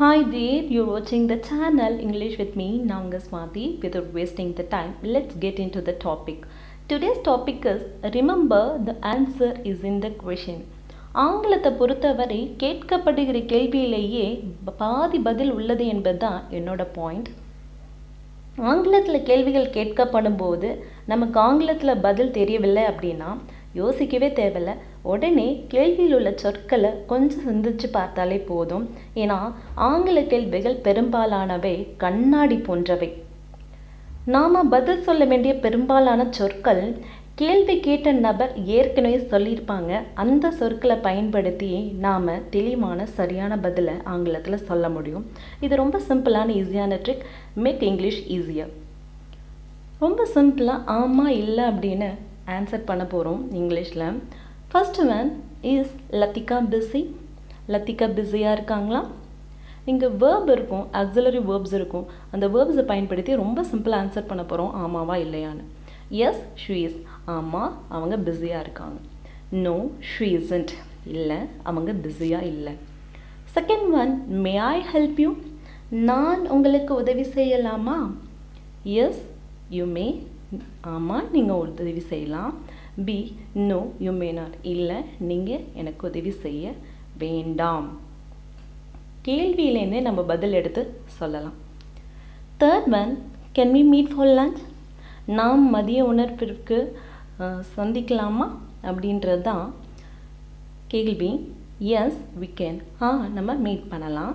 Hi there, you're watching the channel English with me, Nanga Swati. Without wasting the time, let's get into the topic. Today's topic is Remember the answer is in the question. ஆங்கிலத்தை பொறுத்தவரை கேட்கப்படுகிற கேள்வியிலேயே பாதி பதில் உள்ளது என்பதுதான் என்னோட point ஆங்கிலத்தில் கேள்விகள் கேட்கப்படும் போது நமக்கு ஆங்கிலத்தில் பதில் தெரியவில்லை அப்படின்னா யோசிக்கவே தேவையில்ல உடனே கேள்வியில் உள்ள சொற்களை கொஞ்சம் சிந்திச்சு பார்த்தாலே போதும் ஏன்னா ஆங்கில கேள்விகள் பெரும்பாலானவை கண்ணாடி போன்றவை நாம் பதில் சொல்ல வேண்டிய பெரும்பாலான சொற்கள் கேள்வி கேட்ட நபர் ஏற்கனவே சொல்லியிருப்பாங்க அந்த சொற்களை பயன்படுத்தி நாம் தெளிவான சரியான பதிலை ஆங்கிலத்தில் சொல்ல முடியும் இது ரொம்ப சிம்பிளான ஈஸியான ட்ரிக் மேக் இங்கிலீஷ் ஈஸியர் ரொம்ப சிம்பிளாக ஆமாம் இல்லை அப்படின்னு ஆன்சர் பண்ண போகிறோம் இங்கிலீஷில் first one is Lathika busy Lathika பிஸியாக இருக்காங்களா இங்கே வேர்ப் இருக்கும் ஆக்சிலரி வேர்ப்ஸ் இருக்கும் அந்த வேர்ப்ஸை பயன்படுத்தி ரொம்ப சிம்பிளாக ஆன்சர் பண்ண போகிறோம் ஆமாவா இல்லையான்னு எஸ் ஷீ இஸ் ஆமாம் அவங்க பிஸியாக இருக்காங்க நோ ஷீ இசன்ட் இல்லை அவங்க பிஸியாக இல்லை second one may I help you நான் உங்களுக்கு உதவி செய்யலாமா எஸ் யூ மே ஆமாம் நீங்கள் உதவி செய்யலாம் B no you may not இல்லை நீங்கள் எனக்கு உதவி செய்ய வேண்டாம் கேள்வியிலேருந்தே நம்ம பதில் எடுத்து சொல்லலாம் third one can we meet for lunch நாம் மதிய உணர்விற்கு சந்திக்கலாமா அப்படின்றது தான் கேள்வி எஸ் வி கேன் ஆ நம்ம மீட் பண்ணலாம்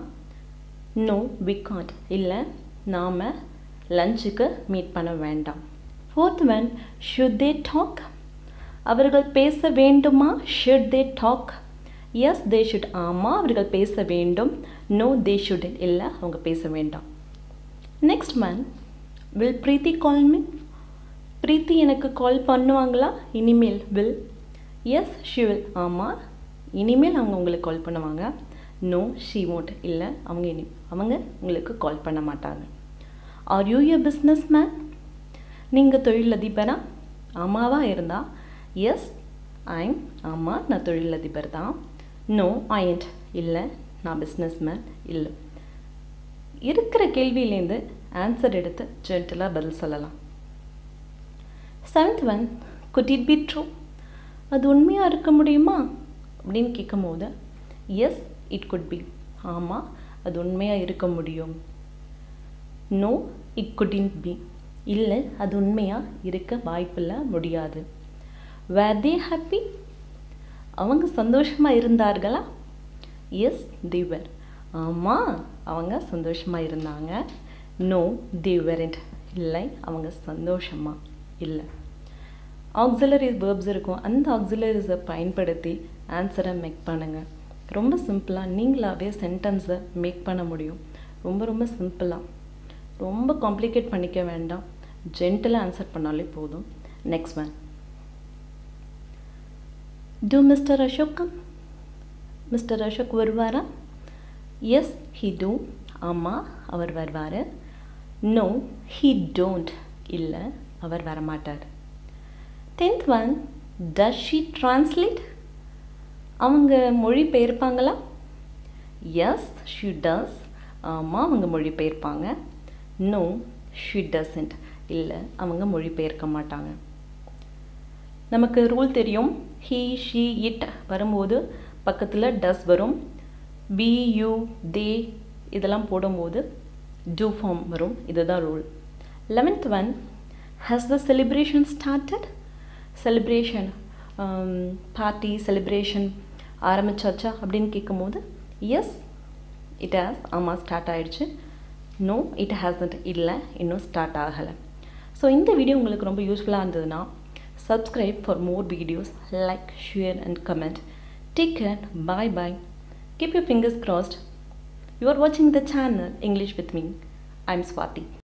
நோ வி காண்ட் இல்லை நாம் லஞ்சுக்கு மீட் பண்ண வேண்டாம் fourth one should they talk அவர்கள் பேச வேண்டுமா should they talk yes they should ஆமாம் அவர்கள் பேச வேண்டும் நோ தே ஷுட் இல்லை அவங்க பேச வேண்டாம் next one will Preethi call me Preethi எனக்கு கால் பண்ணுவாங்களா இனிமேல் வில் எஸ் ஷி வில் ஆமாம் இனிமேல் அவங்க உங்களுக்கு கால் பண்ணுவாங்க நோ ஷி மோட் இல்லை அவங்க இனி அவங்க உங்களுக்கு கால் பண்ண மாட்டாங்க are you a business man நீங்கள் தொழிலதிபரா ஆமாவா இருந்தா எஸ் ஐம் ஆமாம் நான் தொழிலதிபர் தான் நோ ஐண்ட் இல்லை நான் பிஸ்னஸ் மேன் இல்லை இருக்கிற கேள்வியிலேருந்து ஆன்சர் எடுத்து ஜென்டலாக பதில் சொல்லலாம் seventh one could it be true அது உண்மையாக இருக்க முடியுமா அப்படின்னு கேட்கும் போது எஸ் இட் குட் பி ஆமாம் அது உண்மையாக இருக்க முடியும் நோ இட் குடின் பி இல்லை அது உண்மையாக இருக்க வாய்ப்பில்லை முடியாது வேர் தே ஹாப்பி அவங்க சந்தோஷமாக இருந்தார்களா எஸ் தேவர் ஆமாம் அவங்க சந்தோஷமாக இருந்தாங்க நோ தேவரண்ட் இல்லை அவங்க சந்தோஷமாக இல்லை ஆக்சிலரி வேர்ப்ஸ் இருக்கும் அந்த ஆக்சிலரிஸை பயன்படுத்தி ஆன்சரை மேக் பண்ணுங்கள் ரொம்ப சிம்பிளாக நீங்களாகவே சென்டென்ஸை மேக் பண்ண முடியும் ரொம்ப ரொம்ப சிம்பிளாக ரொம்ப காம்ப்ளிகேட் பண்ணிக்க வேண்டாம் ஜென்டலாக ஆன்சர் பண்ணாலே போதும் next one do mister Ashok mister Ashok வருவாரா எஸ் ஹி டூ ஆமாம் அவர் வருவார் நோ ஹி டோன்ட் இல்லை அவர் வரமாட்டார் tenth one does she translate அவங்க மொழி பெயர்ப்பாங்களா எஸ் ஷி டஸ் ஆமாம் அவங்க மொழி பெயர்ப்பாங்க நோ ஷி டசன்ட் இல்லை அவங்க மொழி பெயர்க்க மாட்டாங்க நமக்கு ரூல் தெரியும் ஹீ ஷீ இட் வரும்போது பக்கத்தில் டஸ் வரும் பி யூ தே இதெல்லாம் போடும்போது டூ ஃபார்ம் வரும் இதுதான் rule eleventh one has the celebration started celebration party celebration ஆரம்பிச்சாச்சா அப்படின்னு கேட்கும்போது எஸ் இட் ஹேஸ் ஆமாம் ஸ்டார்ட் ஆகிடுச்சு நோ இட் ஹேசன்ட் இல்லை இன்னும் ஸ்டார்ட் ஆகலை ஸோ இந்த வீடியோ உங்களுக்கு ரொம்ப யூஸ்ஃபுல்லாக இருந்ததுன்னா subscribe for more videos like share and comment take care bye bye keep your fingers crossed you are watching the channel English with me. I'm Swati.